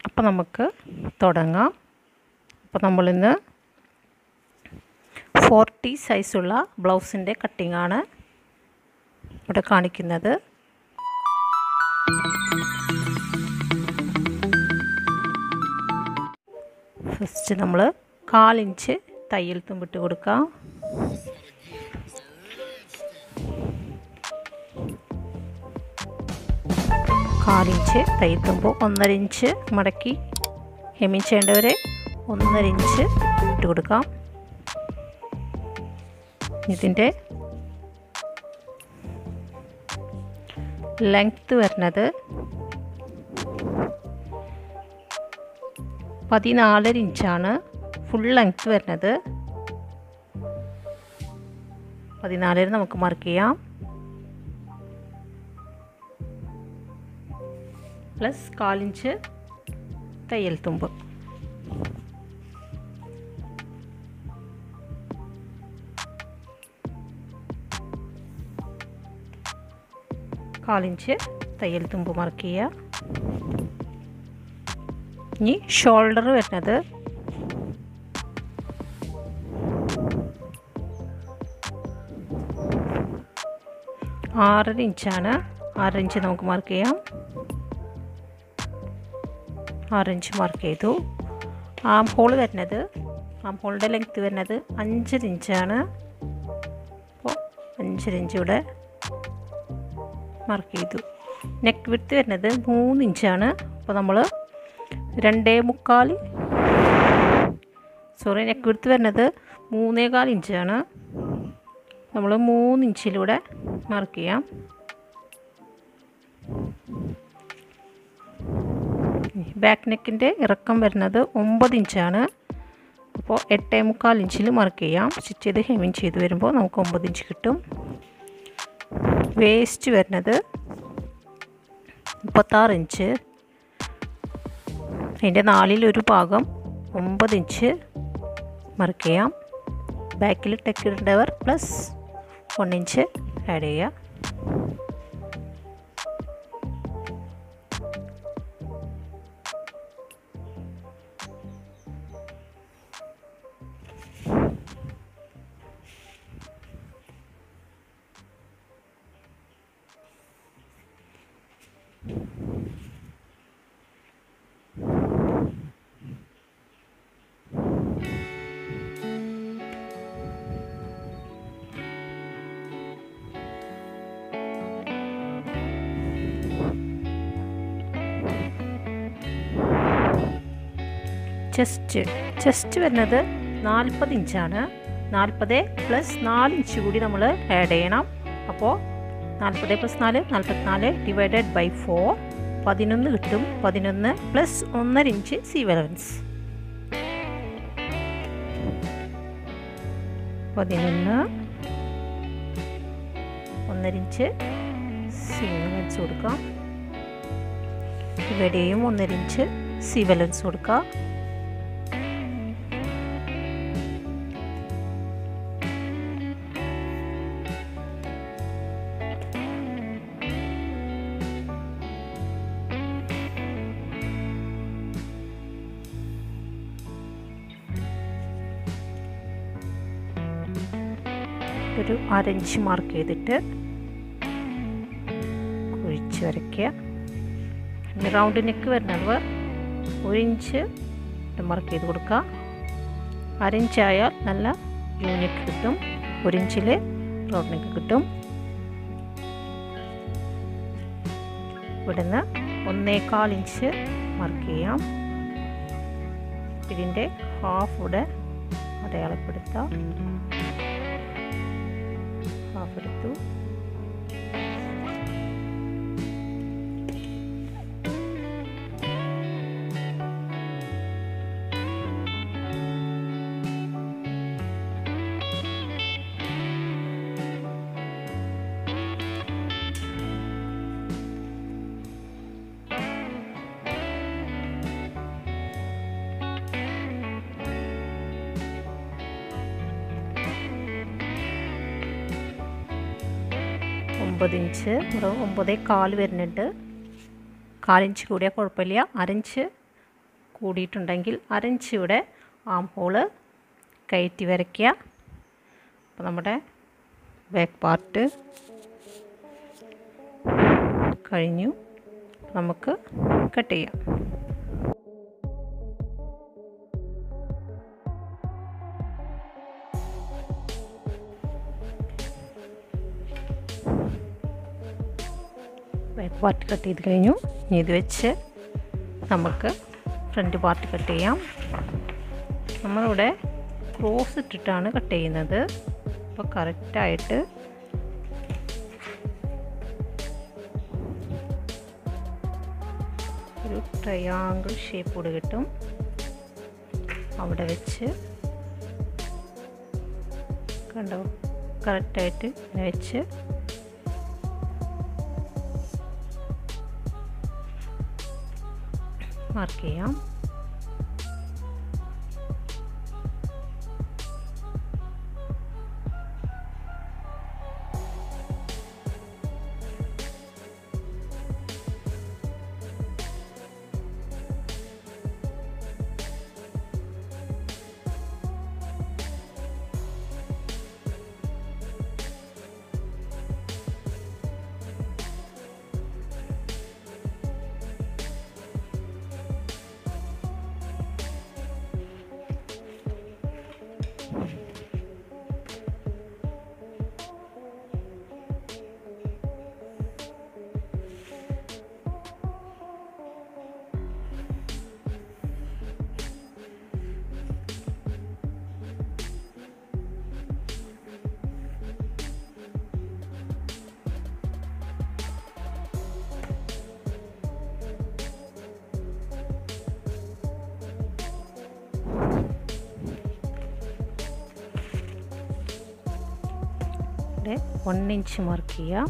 അപ്പോൾ നമുക്ക് തുടങ്ങാം അപ്പോൾ നമ്മളിന്ന് ഫോർട്ടി സൈസുള്ള ബ്ലൗസിൻ്റെ കട്ടിങ്ങാണ് ഇവിടെ കാണിക്കുന്നത് ഫസ്റ്റ് നമ്മൾ കാലിഞ്ച് തയ്യൽ തുമ്പിട്ട് കൊടുക്കാം കാലിഞ്ച് തയ്യൽ തുമ്പ് ഒന്നര ഇഞ്ച് മടക്കി ഹെമ്മിങ് ചെയ്യേണ്ടവരെ ഒന്നര ഇഞ്ച് ഇട്ട് കൊടുക്കാം ഇതിൻ്റെ ലെങ്ത്ത് വരുന്നത് പതിനാലര ഇഞ്ചാണ് ഫുൾ ലെങ്ത്ത് വരുന്നത് പതിനാലര നമുക്ക് മാർക്ക് ചെയ്യാം പ്ലസ് കാലിഞ്ച് തയ്യൽ തുമ്പ് കാലിഞ്ച് തയ്യൽ തുമ്പ് മാർക്ക് ചെയ്യുക ഇനി ഷോൾഡർ വരുന്നത് ആറര ഇഞ്ചാണ് ആറ് ഇഞ്ച് നമുക്ക് മാർക്ക് ചെയ്യാം ആറ് ഇഞ്ച് മാർക്ക് ചെയ്തു ആം ഹോൾ വരുന്നത് ആം ഹോളിൻ്റെ ലെങ്ത്ത് വരുന്നത് അഞ്ചര ഇഞ്ചാണ് അപ്പോൾ അഞ്ചര ഇഞ്ച് ഇവിടെ മാർക്ക് ചെയ്തു നെക്ക് വിട്ട് വരുന്നത് മൂന്ന് ഇഞ്ചാണ് അപ്പോൾ നമ്മൾ രണ്ടേ മുക്കാൽ സോറി നെക്ക് വിട്ട് വരുന്നത് മൂന്നേകാൽ ഇഞ്ചാണ് നമ്മൾ മൂന്ന് ഇഞ്ചിലൂടെ മാർക്ക് ചെയ്യാം ബാക്ക് നെക്കിൻ്റെ ഇറക്കം വരുന്നത് ഒമ്പത് ഇഞ്ചാണ് അപ്പോൾ എട്ടേ മുക്കാൽ ഇഞ്ചിൽ മാർക്ക് ചെയ്യാം സ്റ്റിച്ച് ചെയ്ത് ഹെമിങ് ചെയ്ത് വരുമ്പോൾ നമുക്ക് ഒമ്പത് ഇഞ്ച് കിട്ടും വേസ്റ്റ് വരുന്നത് മുപ്പത്താറ് ഇഞ്ച് അതിൻ്റെ നാലിലൊരു ഭാഗം ഒമ്പത് ഇഞ്ച് മാർക്ക് ചെയ്യാം ബാക്കിൽ ടെക്കിടേണ്ടവർ പ്ലസ് വൺ ഇഞ്ച് ആഡ് ചെയ്യുക ചെസ്റ്റ് ചെസ്റ്റ് വരുന്നത് നാൽപ്പത് ഇഞ്ചാണ് നാൽപ്പത് പ്ലസ് നാല് ഇഞ്ച് കൂടി നമ്മൾ ആഡ് ചെയ്യണം അപ്പോൾ നാൽപ്പത് പ്ലസ് നാല് നാൽപ്പത്തിനാല് ഡിവൈഡഡ് ബൈ ഫോർ പതിനൊന്ന് കിട്ടും പതിനൊന്ന് പ്ലസ് ഒന്നര ഇഞ്ച് സി വലവൻസ് പതിനൊന്ന് ഒന്നര ഇഞ്ച് സി വലൻസ് കൊടുക്കാം ഇവിടെയും ഒന്നര ഇഞ്ച് സി വലൻസ് കൊടുക്കുക ഒരു അരഞ്ച് മാർക്ക് ചെയ്തിട്ട് കുഴിച്ച് വരയ്ക്കുക റൗണ്ട് നെക്ക് വരുന്നവർ ഒരു ഇഞ്ച് മാർക്ക് ചെയ്ത് കൊടുക്കുക അരഞ്ചായാൽ നല്ല യൂണിറ്റ് കിട്ടും ഒരു ഇഞ്ചിൽ റൗണ്ട് നെക്ക് കിട്ടും ഇവിടുന്ന് ഒന്നേകാൽ ഇഞ്ച് മാർക്ക് ചെയ്യാം ഇതിൻ്റെ ഹാഫ് ഇവിടെ അടയാളപ്പെടുത്താം ഹാഫ് എടുത്തു ഒമ്പത് ഇഞ്ച് ഇവിടെ ഒമ്പതേ കാല് വരുന്നുണ്ട് കാലിഞ്ച് കൂടിയാൽ കുഴപ്പമില്ല അരഞ്ച് കൂടിയിട്ടുണ്ടെങ്കിൽ അരഞ്ച് ഇവിടെ ആം ഹോള് കയറ്റി വരയ്ക്കുക അപ്പോൾ നമ്മുടെ ബാക്ക് പാർട്ട് കഴിഞ്ഞു നമുക്ക് കട്ട് ചെയ്യാം ബാക്ക് പാർട്ട് കട്ട് ചെയ്ത് കഴിഞ്ഞു ഇനി ഇത് വെച്ച് നമുക്ക് ഫ്രണ്ട് പാർട്ട് കട്ട് ചെയ്യാം നമ്മളിവിടെ ക്രോസ് ഇട്ടിട്ടാണ് കട്ട് ചെയ്യുന്നത് അപ്പോൾ കറക്റ്റായിട്ട് ഒരു ട്രയാങ്കിൾ ഷേപ്പ് കൂടെ കിട്ടും അവിടെ വെച്ച് കണ്ടോ കറക്റ്റായിട്ട് ഇങ്ങനെ വെച്ച് മാർക്ക് ചെയ്യാം ഇവിടെ വൺ ഇഞ്ച് മാർക്ക് ചെയ്യാം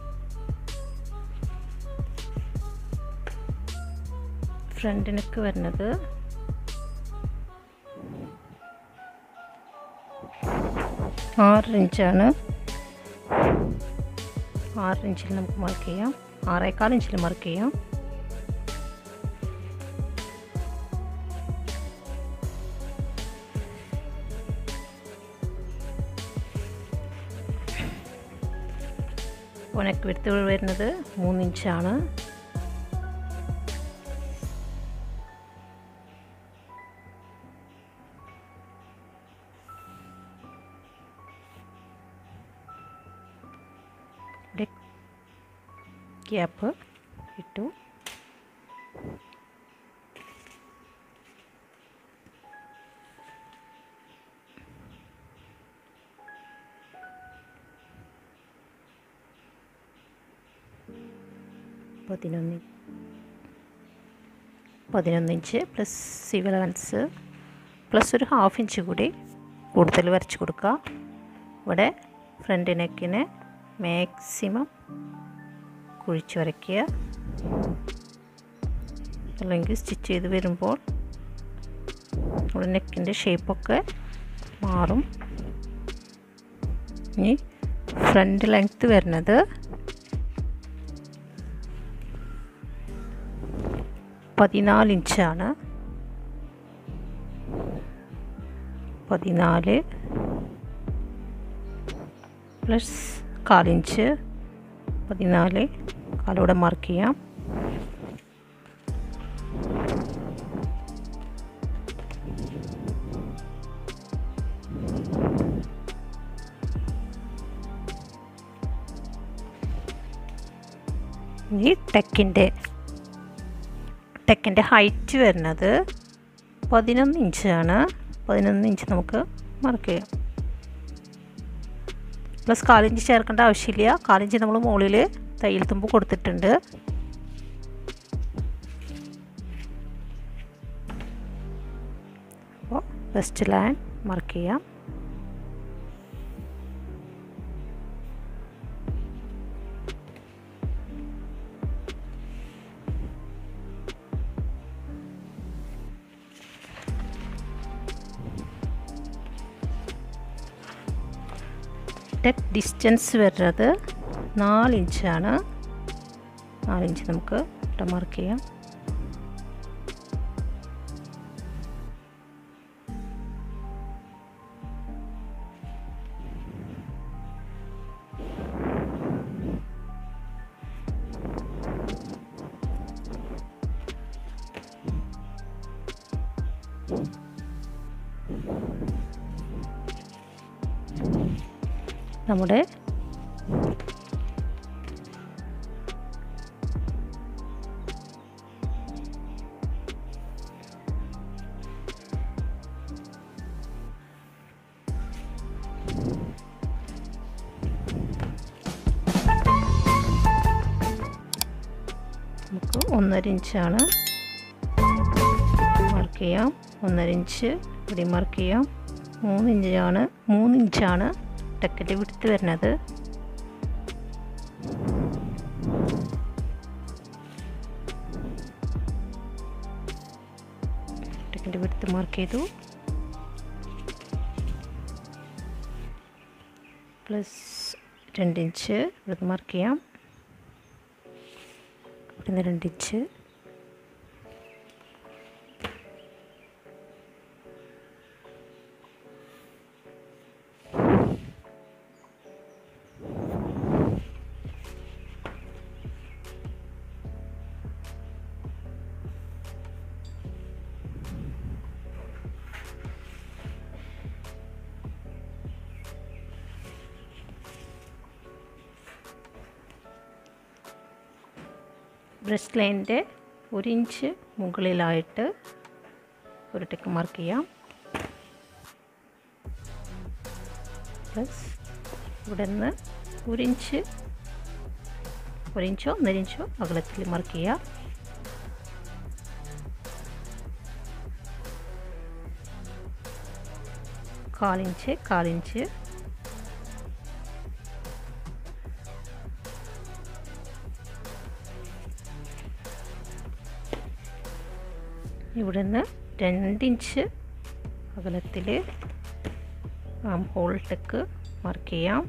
ഫ്രണ്ട് നെക്ക് വരുന്നത് ആറ് ഇഞ്ചാണ് ആറ് ഇഞ്ചിൽ നമുക്ക് മാർക്ക് ചെയ്യാം ആറേക്കാൽ ഇഞ്ചിൽ മാർക്ക് ചെയ്യാം ഉണക്ക് വിടുത്ത് വരുന്നത് മൂന്നിഞ്ചാണ് ഇവിടെ ഗ്യാപ്പ് ഇട്ടു പതിനൊന്ന് പതിനൊന്ന് inch plus civil allowance plus ഒരു ഹാഫ് ഇഞ്ച് കൂടി കൂടുതൽ വരച്ച് കൊടുക്കുക ഇവിടെ ഫ്രണ്ട് നെക്കിന് മാക്സിമം കുഴിച്ച് വരയ്ക്കുക അല്ലെങ്കിൽ സ്റ്റിച്ച് ചെയ്ത് വരുമ്പോൾ നമ്മുടെ നെക്കിൻ്റെ ഷേപ്പൊക്കെ മാറും ഇനി ഫ്രണ്ട് ലെങ്ത്ത് വരുന്നത് പതിനാല് ഇഞ്ചാണ് പതിനാല് പ്ലസ് കാലിഞ്ച് പതിനാല് കാലൂടെ മാർക്ക് ചെയ്യാം ഈ ടെക്കിൻ്റെ ടെക്കിൻ്റെ ഹൈറ്റ് വരുന്നത് പതിനൊന്ന് ഇഞ്ചാണ് പതിനൊന്ന് ഇഞ്ച് നമുക്ക് മാർക്ക് ചെയ്യാം പ്ലസ് കാലിഞ്ച് ചേർക്കേണ്ട ആവശ്യമില്ല കാലിഞ്ച് നമ്മൾ മുകളിൽ തയ്യൽ തുമ്പ് കൊടുത്തിട്ടുണ്ട് അപ്പോൾ വെസ്റ്റ് ലൈൻ മാർക്ക് ചെയ്യാം ടെക് ഡിസ്റ്റൻസ് വരുന്നത് നാലിഞ്ചാണ് നാലിഞ്ച് നമുക്ക് ഇവിടെ മാർക്ക് ചെയ്യാം നമ്മുടെ നമുക്ക് ഒന്നര ഇഞ്ചാണ് മാർക്ക് ചെയ്യാം ഒന്നര ഇഞ്ച് ഇവിടെ മാർക്ക് ചെയ്യാം മൂന്ന് ഇഞ്ചാണ് മൂന്ന് ഇഞ്ചാണ് ടെക്കിൻ്റെ വിടുത്ത് വരുന്നത് ടെക്കിൻ്റെ വിടുത്ത് മാർക്ക് ചെയ്തു പ്ലസ് രണ്ട് ഇഞ്ച് ഇവിടെ മാർക്ക് ചെയ്യാം ഇവിടുന്ന് രണ്ട് ഇഞ്ച് ബ്രസ്റ്റ് ലൈനിൻ്റെ ഒരു ഇഞ്ച് മുകളിലായിട്ട് ഒരു ടെക്ക് മാർക്ക് ചെയ്യാം പ്ലസ് ഇവിടെ നിന്ന് ഒരു ഇഞ്ച് ഒരു ഇഞ്ചോ ഒന്നര ഇഞ്ചോ അകലത്തിൽ മാർക്ക് ചെയ്യുക കാലിഞ്ച് കാലിഞ്ച് ഇവിടെ നിന്ന് രണ്ടിഞ്ച് അകലത്തിൽ ആം ഹോൾ ടെക്ക് മാർക്ക് ചെയ്യാം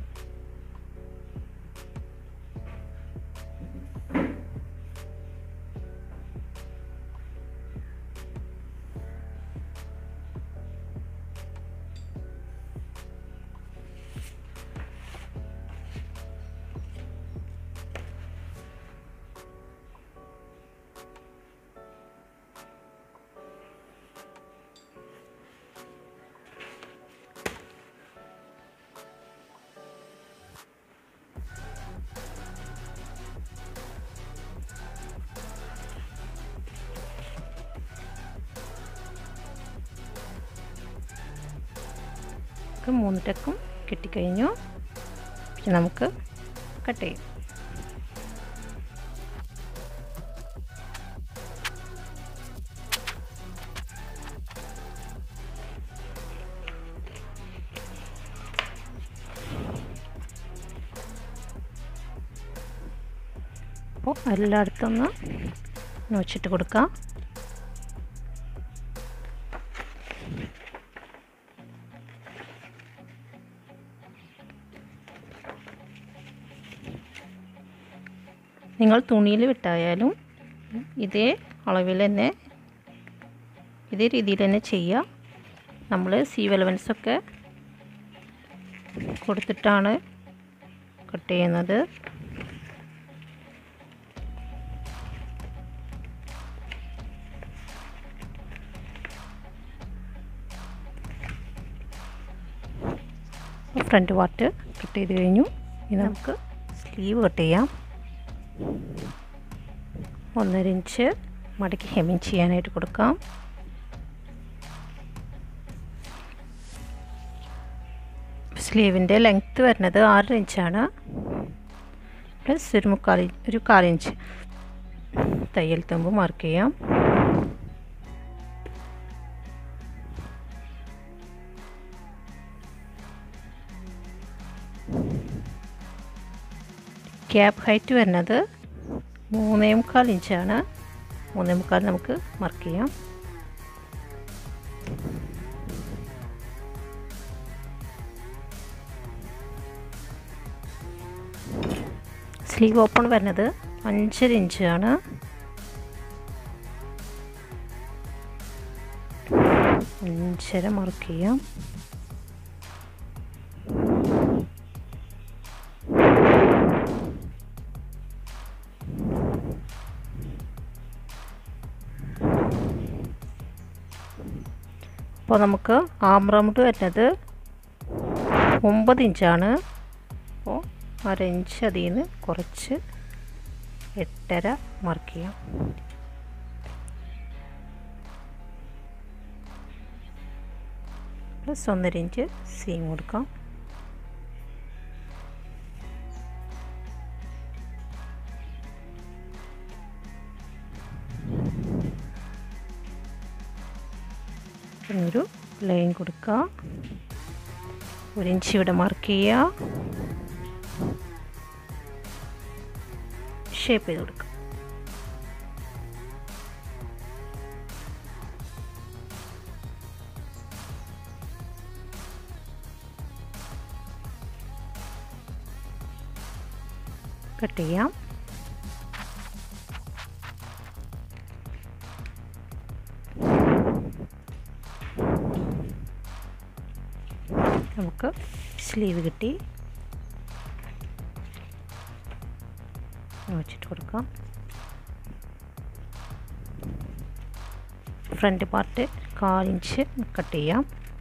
നമുക്ക് മൂന്ന് ടെക്കും കിട്ടിക്കഴിഞ്ഞു പിന്നെ നമുക്ക് കട്ട് ചെയ്യാം അപ്പോൾ എല്ലായിടത്തും ഒന്ന് നോച്ചിട്ട് കൊടുക്കാം നിങ്ങൾ തുണിയിൽ വിട്ടായാലും ഇതേ അളവിൽ തന്നെ ഇതേ രീതിയിൽ തന്നെ ചെയ്യുക നമ്മൾ സി വെലവൻസൊക്കെ കൊടുത്തിട്ടാണ് കട്ട് ചെയ്യുന്നത് ഫ്രണ്ട് പാർട്ട് കട്ട് ചെയ്ത് കഴിഞ്ഞു ഇനി നമുക്ക് സ്ലീവ് കട്ട് ചെയ്യാം ഒന്നര ഇഞ്ച് മടക്കി ഹെമ്മിങ് ചെയ്യാനായിട്ട് കൊടുക്കാം സ്ലീവിൻ്റെ ലെങ്ത്ത് വരുന്നത് ആറര ഇഞ്ചാണ് പ്ലസ് ഒരു മുക്കാൽ ഒരു കാലിഞ്ച് തയ്യൽ തുമ്പ് മാർക്ക് ചെയ്യാം ക്യാപ്പ് ഹൈറ്റ് വരുന്നത് മൂന്നേ മുക്കാൽ ഇഞ്ചാണ് മൂന്നേ മുക്കാൽ നമുക്ക് മാർക്ക് ചെയ്യാം സ്ലീവ് ഓപ്പൺ വരുന്നത് അഞ്ചര ഇഞ്ചാണ് അഞ്ചര മാർക്ക് ചെയ്യാം അപ്പോൾ നമുക്ക് ആം റൗണ്ട് വരുന്നത് ഒമ്പത് ഇഞ്ചാണ് അപ്പോൾ അര ഇഞ്ച് അതിൽ നിന്ന് കുറച്ച് എട്ടര മാർക്ക് ചെയ്യാം പ്ലസ് ഒന്നര ഇഞ്ച് സീം കൊടുക്കാം ഒരു ലൈൻ കൊടുക്കുക ഒരു ഇഞ്ച് ഇവിടെ മാർക്ക് ചെയ്യുക ഷേപ്പ് ചെയ്ത് കൊടുക്കുക കട്ട് ചെയ്യാം നമുക്ക് സ്ലീവ് കിട്ടി വെച്ചിട്ട് കൊടുക്കാം ഫ്രണ്ട് പാർട്ട് കാലിഞ്ച് കട്ട് ചെയ്യാം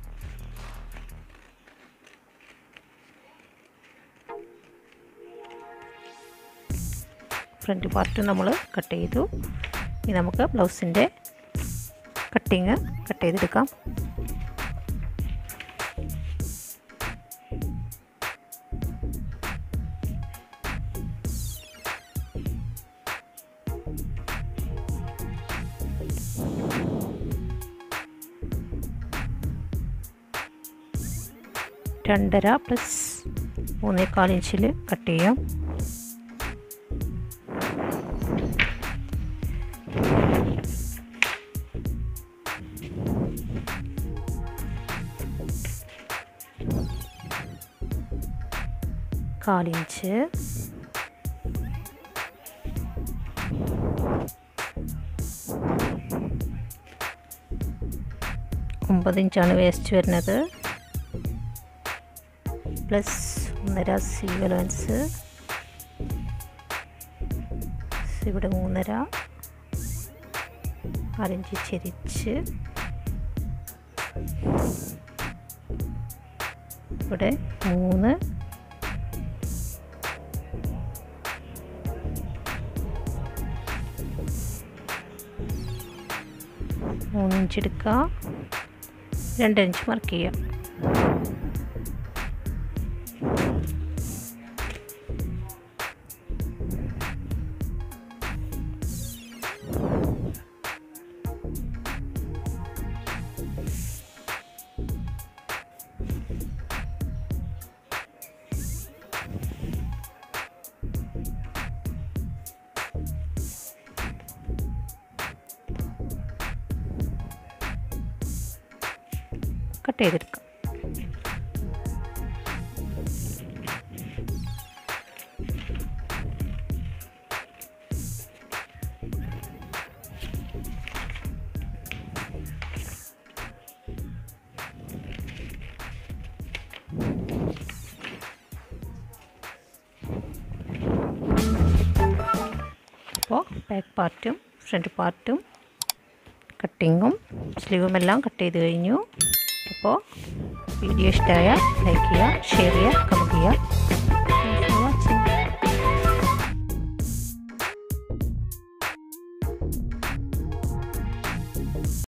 ഫ്രണ്ട് പാർട്ട് നമ്മൾ കട്ട് ചെയ്തു ഇനി നമുക്ക് ബ്ലൗസിൻ്റെ കട്ടിങ് കട്ട് ചെയ്തെടുക്കാം രണ്ടര പ്ലസ് മൂന്നേകാൽ ഇഞ്ചിൽ കട്ട് ചെയ്യാം കാലിഞ്ച് ഒമ്പത് ഇഞ്ചാണ് വേസ്റ്റ് വരുന്നത് പ്ലസ് ഒന്നര സി അലവൻസ് ഇവിടെ മൂന്നര അരഞ്ച് ചെരിച്ച് ഇവിടെ മൂന്ന് മൂന്ന് ഇഞ്ച് എടുക്കുക രണ്ട് ഇഞ്ച് മാർക്ക് ചെയ്യാം കട്ട് ചെയ്തെടുക്കാം അപ്പോൾ ബാക്ക് പാർട്ടും ഫ്രണ്ട് പാർട്ടും കട്ടിങ്ങും സ്ലീവും എല്ലാം കട്ട് ചെയ്ത് കഴിഞ്ഞു അപ്പോൾ വീഡിയോ ഇഷ്ടമായ ലൈക്ക് ചെയ്യുക ഷെയർ ചെയ്യുക കമൻറ്റ് ചെയ്യുക